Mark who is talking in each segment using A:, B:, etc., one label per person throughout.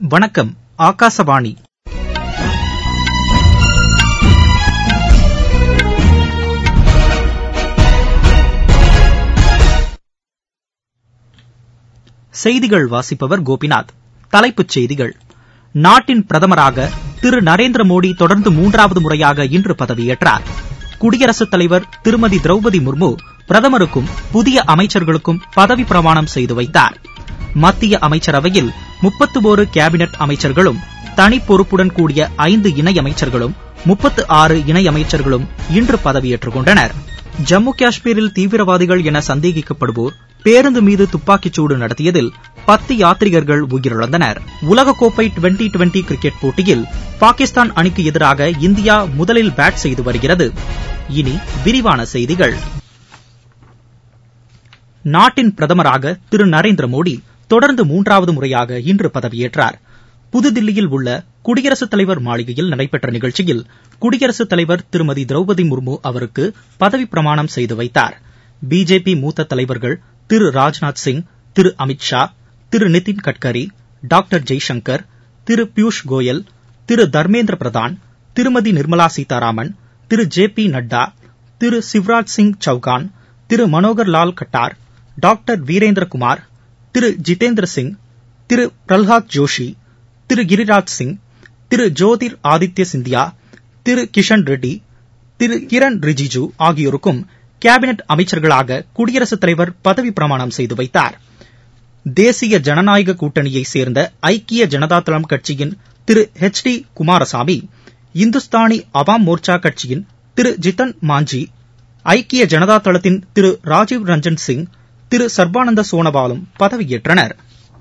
A: வணக்கம் ஆகாசவாணி செய்திகள் வாசிப்பவர் கோபிநாத் தலைப்புச் செய்திகள் நாட்டின் பிரதமராக திரு நரேந்திர மோடி தொடர்ந்து மூன்றாவது முறையாக இன்று பதவியேற்றார் குடியரசுத் தலைவர் திருமதி திரௌபதி முர்மு பிரதமருக்கும் புதிய அமைச்சர்களுக்கும் பதவி பிரமாணம் செய்து வைத்தார் மத்திய அமைச்சரவையில் முப்பத்து ஒரு கேபினெட் அமைச்சர்களும் தனி பொறுப்புடன் கூடிய ஐந்து இணையமைச்சர்களும் முப்பத்து ஆறு இணையமைச்சர்களும் இன்று பதவியேற்றுக் கொண்டனர் ஜம்மு காஷ்மீரில் தீவிரவாதிகள் என சந்தேகிக்கப்படுவோர் பேருந்து மீது துப்பாக்கிச்சூடு நடத்தியதில் பத்து யாத்ரீகர்கள் உயிரிழந்தனர் உலகக்கோப்பை டுவெண்டி டுவெண்டி கிரிக்கெட் போட்டியில் பாகிஸ்தான் அணிக்கு எதிராக இந்தியா முதலில் பேட் செய்து வருகிறது இனி விரிவான செய்திகள் நாட்டின் பிரதமராக திரு நரேந்திர மோடி தொடர்ந்து மூன்றாவது முறையாக இன்று பதவியேற்றார் புதுதில்லியில் உள்ள குடியரசுத் தலைவர் மாளிகையில் நடைபெற்ற நிகழ்ச்சியில் குடியரசுத் தலைவர் திருமதி திரௌபதி முர்மு அவருக்கு பதவி பிரமாணம் செய்து வைத்தார் பிஜேபி மூத்த தலைவர்கள் Thiru Rajnath Singh Thiru Amit Shah Thiru Nitin Gadkari doctor Jaishankar Thiru Piyush Goyal Thiru Dharmendra Pradhan Thirumathi Nirmala Sitharaman Thiru J P Nadda Thiru Shivraj Singh Chouhan Thiru Manohar Lal Khattar doctor Virendra Kumar Thiru Jitendra Singh Thiru Pralhad Joshi Thiru Giriraj Singh Thiru Jyotiraditya Scindia Thiru Kishan Reddy Thiru Kiren Rijiju ஆகியோருக்கும் கேபினெட் அமைச்சர்களாக குடியரசுத் தலைவர் பதவி பிரமாணம் செய்து வைத்தார் தேசிய ஜனநாயக கூட்டணியைச் சேர்ந்த ஐக்கிய ஜனதாதளம் கட்சியின் திரு ஹெச் டி குமாரசாமி இந்துஸ்தானி அவாம் மோர்ச்சா கட்சியின் திரு ஜித்தன் மாஞ்சி ஐக்கிய ஜனதா தளத்தின் திரு ராஜீவ் ரஞ்சன் சிங் திரு சர்பானந்த சோனோவாலும் பதவியேற்றனர்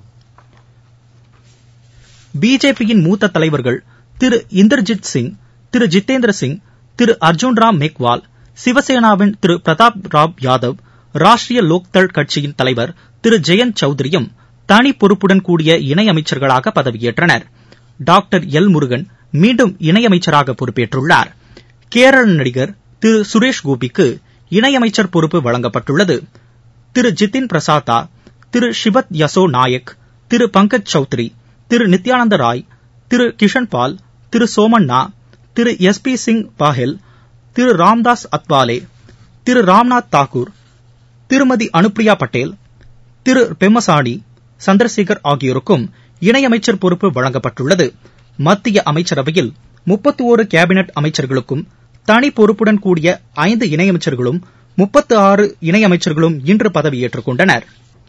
A: பிஜேபியின் மூத்த தலைவர்கள் திரு இந்தர்ஜித் சிங் திரு ஜிதேந்திர சிங் திரு அர்ஜுன் ராம் மேக்வால் சிவசேனாவின் திரு பிரதாப் ராவ் யாதவ் ராஷ்டிரிய லோக்தள் கட்சியின் தலைவர் திரு ஜெயந்த் சௌத்ரியும் தனி பொறுப்புடன் கூடிய இணையமைச்சர்களாக பதவியேற்றனர் டாக்டர் எல் முருகன் மீண்டும் இணையமைச்சராக பொறுப்பேற்றுள்ளார் கேரள நடிகர் திரு சுரேஷ் கோபிக்கு இணையமைச்சர் பொறுப்பு வழங்கப்பட்டுள்ளது திரு ஜிதின் பிரசாத்தா திரு ஷிபத் யசோ நாயக் திரு பங்கஜ் சௌத்ரி திரு நித்யானந்த ராய் திரு கிஷன் பால் திரு சோமண்ணா திரு எஸ் பி சிங் பாஹெல் திரு ராம்தாஸ் அத்வாலே திரு ராம்நாத் தாக்கூர் திருமதி அனுப்ரியா பட்டேல் திரு பெம்மசானி சந்திரசேகர் ஆகியோருக்கும் இணையமைச்சர் பொறுப்பு வழங்கப்பட்டுள்ளது மத்திய அமைச்சரவையில் முப்பத்து ஒரு கேபினெட் அமைச்சர்களுக்கும் தனி பொறுப்புடன் கூடிய ஐந்து இணையமைச்சர்களும் முப்பத்து ஆறு இணையமைச்சர்களும் இன்று பதவியேற்றுக் கொண்டனர்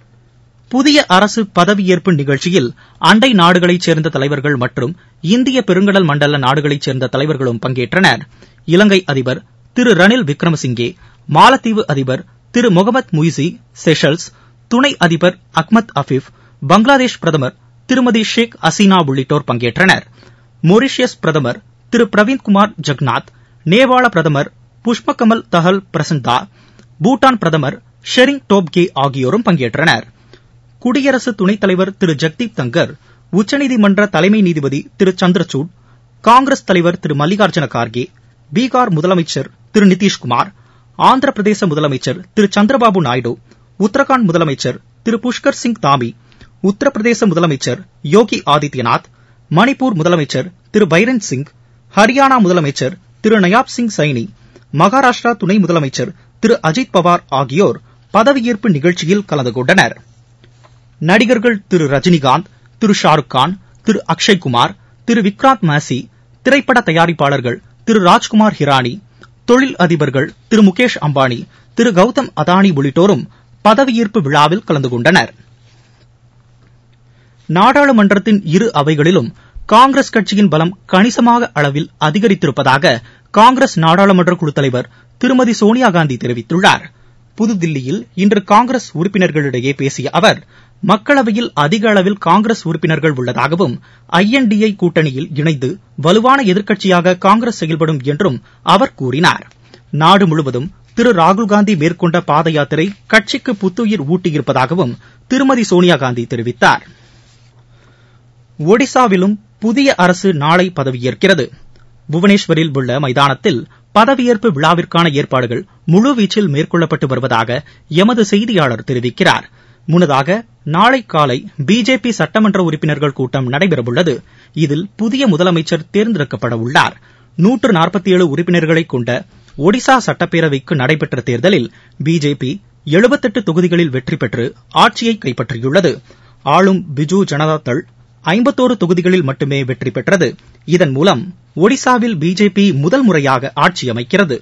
A: புதிய அரசு பதவியேற்பு நிகழ்ச்சியில் அண்டை நாடுகளைச் சேர்ந்த தலைவர்கள் மற்றும் இந்திய பெருங்கடல் மண்டல நாடுகளைச் சேர்ந்த தலைவர்களும் பங்கேற்றனர் இலங்கை அதிபர் திரு ரணில் விக்ரமசிங்கே மாலத்தீவு அதிபர் திரு முகமது முய்சி செஷல்ஸ் துணை அதிபர் அஹ்மத் அஃபீப் பங்களாதேஷ் பிரதமர் திருமதி ஷேக் ஹசீனா உள்ளிட்டோர் பங்கேற்றனர் மொரீஷியஸ் பிரதமர் திரு பிரவீன்குமார் ஜக்நாத் நேபாள பிரதமர் புஷ்பகமல் தஹல் பிரசந்தா பூட்டான் பிரதமர் ஷெரிங் டோப்கே ஆகியோரும் பங்கேற்றனர் குடியரசு துணைத் தலைவர் திரு ஜெக்தீப் தங்கர் உச்சநீதிமன்ற தலைமை நீதிபதி திரு சந்திரசூட் காங்கிரஸ் தலைவர் திரு மல்லிகார்ஜுன கார்கே பீகார் முதலமைச்சர் திரு நிதிஷ்குமார் ஆந்திர பிரதேச முதலமைச்சர் திரு சந்திரபாபு நாயுடு உத்தரகாண்ட் முதலமைச்சர் திரு புஷ்கர் சிங் தாமி உத்தரப்பிரதேச முதலமைச்சர் யோகி ஆதித்யநாத் மணிப்பூர் முதலமைச்சர் திரு பைரன் சிங் ஹரியானா முதலமைச்சர் திரு நயாப் சிங் சைனி மகாராஷ்டிரா துணை முதலமைச்சர் திரு அஜித் பவார் ஆகியோர் பதவியேற்பு நிகழ்ச்சியில் கலந்து கொண்டனர் நடிகர்கள் திரு ரஜினிகாந்த் திரு ஷாருக் கான் திரு அக்ஷய்குமார் திரு விக்ராந்த் மாசி திரைப்பட தயாரிப்பாளர்கள் திரு ராஜ்குமார் ஹிரானி தொழில் அதிபர்கள் திரு முகேஷ் அம்பானி திரு கௌதம் அதானி உள்ளிட்டோரும் பதவியேற்பு விழாவில் கலந்து கொண்டனர் நாடாளுமன்றத்தின் இரு அவைகளிலும் காங்கிரஸ் கட்சியின் பலம் கணிசமாக அளவில் அதிகரித்திருப்பதாக காங்கிரஸ் நாடாளுமன்ற குழு தலைவர் திருமதி சோனியா காந்தி தெரிவித்துள்ளார் புதுதில்லியில் இன்று காங்கிரஸ் உறுப்பினர்களிடையே பேசிய அவர் மக்களவையில் அதிக அளவில் காங்கிரஸ் உறுப்பினர்கள் உள்ளதாகவும் ஐ என் டி ஏ கூட்டணியில் இணைந்து வலுவான எதிர்க்கட்சியாக காங்கிரஸ் செயல்படும் என்றும் அவர் கூறினார் நாடு முழுவதும் திரு ராகுல்காந்தி மேற்கொண்ட பாத யாத்திரை கட்சிக்கு புத்துயிர் ஊட்டியிருப்பதாகவும் திருமதி சோனியா காந்தி தெரிவித்தார் ஒடிசாவிலும் புதிய அரசு நாளை பதவியேற்கிறது புவனேஸ்வரில் உள்ள மைதானத்தில் பதவியேற்பு விழாவிற்கான ஏற்பாடுகள் முழுவீச்சில் மேற்கொள்ளப்பட்டு வருவதாக எமது செய்தியாளர் தெரிவிக்கிறார் முன்னதாக நாளை காலை பிஜேபி சட்டமன்ற உறுப்பினர்கள் கூட்டம் நடைபெறவுள்ளது இதில் புதிய முதலமைச்சர் தேர்ந்தெடுக்கப்பட உள்ளார் நூற்று நாற்பத்தி ஏழு உறுப்பினர்களை கொண்ட ஒடிசா சட்டப்பேரவைக்கு நடைபெற்ற தேர்தலில் பிஜேபி எழுபத்தெட்டு தொகுதிகளில் வெற்றி பெற்று ஆட்சியை கைப்பற்றியுள்ளது ஆளும் பிஜு ஜனதாதள் ஐம்பத்தோரு தொகுதிகளில் மட்டுமே வெற்றி பெற்றது இதன் மூலம் ஒடிசாவில் பிஜேபி முதல் முறையாக ஆட்சி அமைக்கிறது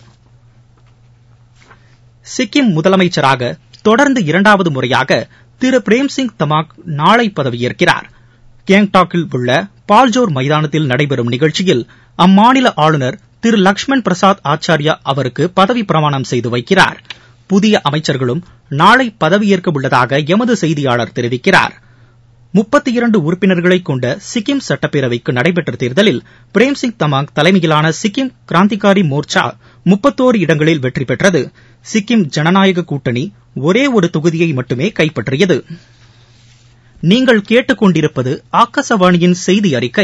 A: சிக்கிம் முதலமைச்சராக தொடர்ந்து இரண்டாவது முறையாக திரு பிரேம்சிங் தமாக் நாளை பதவியேற்கிறார் கேங்டாக்கில் உள்ள பால்ஜோர் மைதானத்தில் நடைபெறும் நிகழ்ச்சியில் அம்மாநில ஆளுநர் திரு லக்ஷ்மண் பிரசாத் ஆச்சாரியா அவருக்கு பதவி பிரமாணம் செய்து வைக்கிறார் புதிய அமைச்சர்களும் நாளை பதவியேற்க உள்ளதாக எமது செய்தியாளர் தெரிவிக்கிறார் முப்பத்தி இரண்டு உறுப்பினர்களை கொண்ட சிக்கிம் சட்டப்பேரவைக்கு நடைபெற்ற தேர்தலில் பிரேம்சிங் தமாங் தலைமையிலான சிக்கிம் கிராந்திகாரி மோர்ச்சா முப்பத்தோரு இடங்களில் வெற்றி பெற்றது சிக்கிம் ஜனநாயக கூட்டணி ஒரே ஒரு தொகுதியை மட்டுமே கைப்பற்றியது நீங்கள் கேட்டுக்கொண்டிருப்பது ஆகாசவாணியின் செய்தி அறிக்கை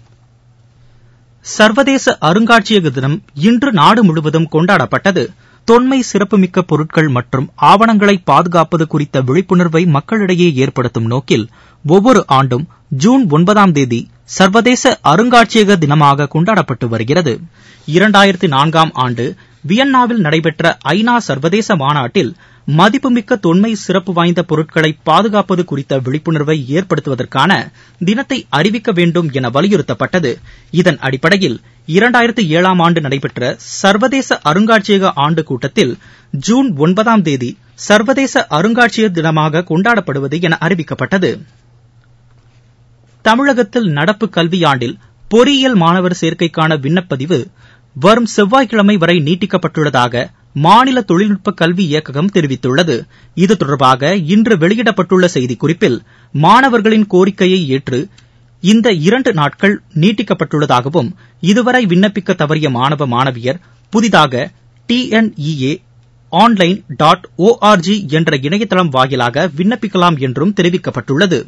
A: சர்வதேச அருங்காட்சியக தினம் இன்று நாடு முழுவதும் கொண்டாடப்பட்டது தொன்மை சிறப்புமிக்க பொருட்கள் மற்றும் ஆவணங்களை பாதுகாப்பது குறித்த விழிப்புணர்வை மக்களிடையே ஏற்படுத்தும் நோக்கில் ஒவ்வொரு ஆண்டும் ஜூன் ஒன்பதாம் தேதி சர்வதேச அருங்காட்சியக தினமாக கொண்டாடப்பட்டு வருகிறது இரண்டாயிரத்தி நான்காம் ஆண்டு வியன்னாவில் நடைபெற்ற ஐநா சர்வதேச மாநாட்டில் மதிப்புமிக்க தொன்மை சிறப்பு வாய்ந்த பொருட்களை பாதுகாப்பது குறித்த விழிப்புணர்வை ஏற்படுத்துவதற்கான தினத்தை அறிவிக்க வேண்டும் என வலியுறுத்தப்பட்டது இதன் அடிப்படையில் இரண்டாயிரத்தி ஏழாம் ஆண்டு நடைபெற்ற சர்வதேச அருங்காட்சியக ஆண்டு கூட்டத்தில் ஜூன் ஒன்பதாம் தேதி சர்வதேச அருங்காட்சியக தினமாக கொண்டாடப்படுவது என அறிவிக்கப்பட்டது தமிழகத்தில் நடப்பு கல்வியாண்டில் பொறியியல் மாணவர் சேர்க்கைக்கான விண்ணப்பதிவு வரும் செவ்வாய்க்கிழமை வரை நீட்டிக்கப்பட்டுள்ளதாக மாநில தொழில்நுட்ப கல்வி இயக்ககம் தெரிவித்துள்ளது இது தொடர்பாக இன்று வெளியிடப்பட்டுள்ள செய்திக்குறிப்பில் மாணவர்களின் கோரிக்கையை ஏற்று இந்த இரண்டு நாட்கள் நீட்டிக்கப்பட்டுள்ளதாகவும் இதுவரை விண்ணப்பிக்க தவறிய மாணவ மாணவியர் புதிதாக டிஎன்இஏ ஆன்லைன் டாட் ஓஆர்ஜி என்ற இணையதளம் வாயிலாக விண்ணப்பிக்கலாம் என்றும் தெரிவிக்கப்பட்டுள்ளது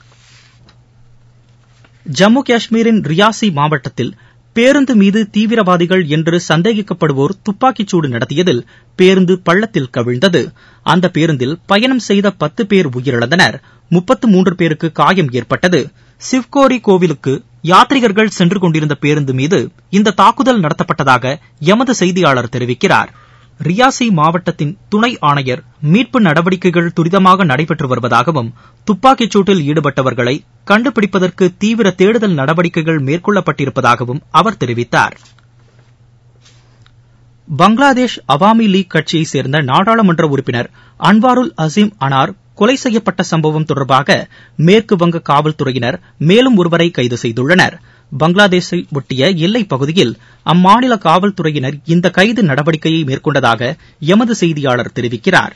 A: ஜம்மு காஷ்மீரின் ரியாசி மாவட்டத்தில் பேருந்து மீது தீவிரவாதிகள் என்று சந்தேகிக்கப்படுவோர் துப்பாக்கிச்சூடு நடத்தியதில் பேருந்து பள்ளத்தில் கவிழ்ந்தது அந்த பேருந்தில் பயணம் செய்த பத்து பேர் உயிரிழந்தனர் முப்பத்து மூன்று பேருக்கு காயம் ஏற்பட்டது சிவ்கோரி கோவிலுக்கு யாத்ரிகர்கள் சென்று கொண்டிருந்த பேருந்து மீது இந்த தாக்குதல் நடத்தப்பட்டதாக எமது செய்தியாளர் தெரிவிக்கிறார் ரியாசி மாவட்டத்தின் துணை ஆணையர் மீட்பு நடவடிக்கைகள் துரிதமாக நடைபெற்று வருவதாகவும் துப்பாக்கிச் சூட்டில் ஈடுபட்டவர்களை கண்டுபிடிப்பதற்கு தீவிர தேடுதல் நடவடிக்கைகள் மேற்கொள்ளப்பட்டிருப்பதாகவும் அவர் தெரிவித்தார் பங்களாதேஷ் அவாமி லீக் கட்சியைச் சேர்ந்த நாடாளுமன்ற உறுப்பினர் அன்வாருல் அசீம் அனார் கொலை செய்யப்பட்ட சம்பவம் தொடர்பாக மேற்கு வங்க காவல்துறையினர் மேலும் ஒருவரை கைது செய்துள்ளனர் பங்களாதேஷை ஒட்டிய எல்லைப் பகுதியில் அம்மாநில காவல்துறையினர் இந்த கைது நடவடிக்கையை மேற்கொண்டதாக எமது செய்தியாளர் தெரிவிக்கிறார்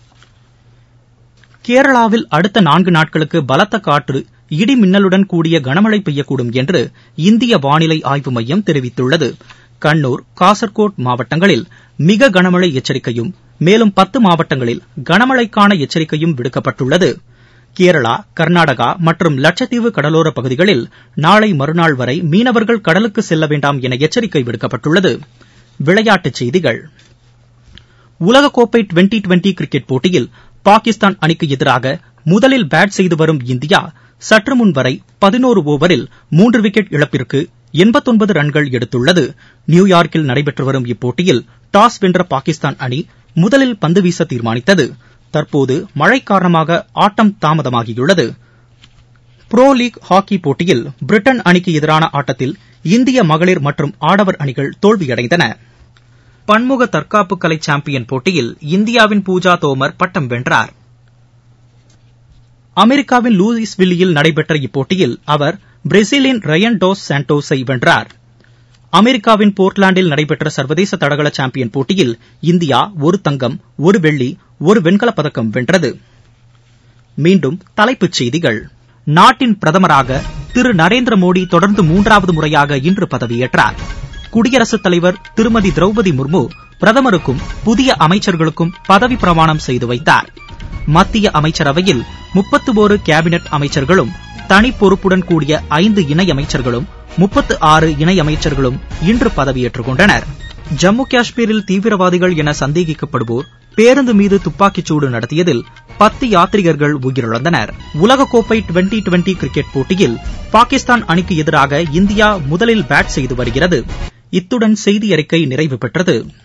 A: கேரளாவில் அடுத்த நான்கு நாட்களுக்கு பலத்த காற்று இடி மின்னலுடன் கூடிய கனமழை பெய்யக்கூடும் என்று இந்திய வானிலை ஆய்வு மையம் தெரிவித்துள்ளது கண்ணூர் காசர்கோட் மாவட்டங்களில் மிக கனமழை எச்சரிக்கையும் மேலும் பத்து மாவட்டங்களில் கனமழைக்கான எச்சரிக்கையும் விடுக்கப்பட்டுள்ளது கேரளா கர்நாடகா மற்றும் லட்சத்தீவு கடலோர பகுதிகளில் நாளை மறுநாள் வரை மீனவர்கள் கடலுக்கு செல்ல வேண்டாம் என எச்சரிக்கை விடுக்கப்பட்டுள்ளது விளையாட்டுச் செய்திகள் உலகக்கோப்பை டுவெண்டி டுவெண்டி கிரிக்கெட் போட்டியில் பாகிஸ்தான் அணிக்கு எதிராக முதலில் பேட் செய்து வரும் இந்தியா சற்று முன் வரை பதினோரு ஓவரில் மூன்று விக்கெட் இழப்பிற்கு எண்பத்தொன்பது ரன்கள் எடுத்துள்ளது நியூயார்க்கில் நடைபெற்று வரும் இப்போட்டியில் டாஸ் வென்ற பாகிஸ்தான் அணி முதலில் பந்து வீச தீர்மானித்தது தற்போது மழை காரணமாக ஆட்டம் தாமதமாகியுள்ளது புரோ லீக் ஹாக்கி போட்டியில் பிரிட்டன் அணிக்கு எதிரான ஆட்டத்தில் இந்திய மகளிர் மற்றும் ஆடவர் அணிகள் தோல்வியடைந்தன பன்முக தற்காப்பு கலை சாம்பியன் போட்டியில் இந்தியாவின் பூஜா தோமர் பட்டம் வென்றார் அமெரிக்காவின் லூயிஸ்வில்லியில் நடைபெற்ற இப்போட்டியில் அவர் பிரேசிலின் ரயன் டோஸ் சாண்டோஸை வென்றார் அமெரிக்காவின் போர்ட்லாண்டில் நடைபெற்ற சர்வதேச தடகள சாம்பியன் போட்டியில் இந்தியா ஒரு தங்கம் ஒரு வெள்ளி ஒரு வெண்கலப் பதக்கம் வென்றது மீண்டும் தலைப்புச் செய்திகள் நாட்டின் பிரதமராக திரு நரேந்திர மோடி தொடர்ந்து மூன்றாவது முறையாக இன்று பதவியேற்றார் குடியரசுத் தலைவர் திருமதி திரௌபதி முர்மு பிரதமருக்கும் புதிய அமைச்சர்களுக்கும் பதவி பிரமாணம் செய்து வைத்தார் மத்திய அமைச்சரவையில் முப்பத்து ஒரு கேபினெட் அமைச்சர்களும் தனி பொறுப்புடன் கூடிய ஐந்து இணை அமைச்சர்களும் முப்பத்து ஆறு இணை அமைச்சர்களும் இன்று பதவியேற்றுக் கொண்டனர் ஜம்மு காஷ்மீரில் தீவிரவாதிகள் என சந்தேகிக்கப்படுவோர் பேருந்து மீது துப்பாக்கிச்சூடு நடத்தியதில் பத்து யாத்ரீகர்கள் உயிரிழந்தனர் உலகக்கோப்பை டுவெண்டி டுவெண்டி கிரிக்கெட் போட்டியில் பாகிஸ்தான் அணிக்கு எதிராக இந்தியா முதலில் பேட் செய்து வருகிறது இத்துடன் செய்தி அறிக்கை நிறைவு பெற்றது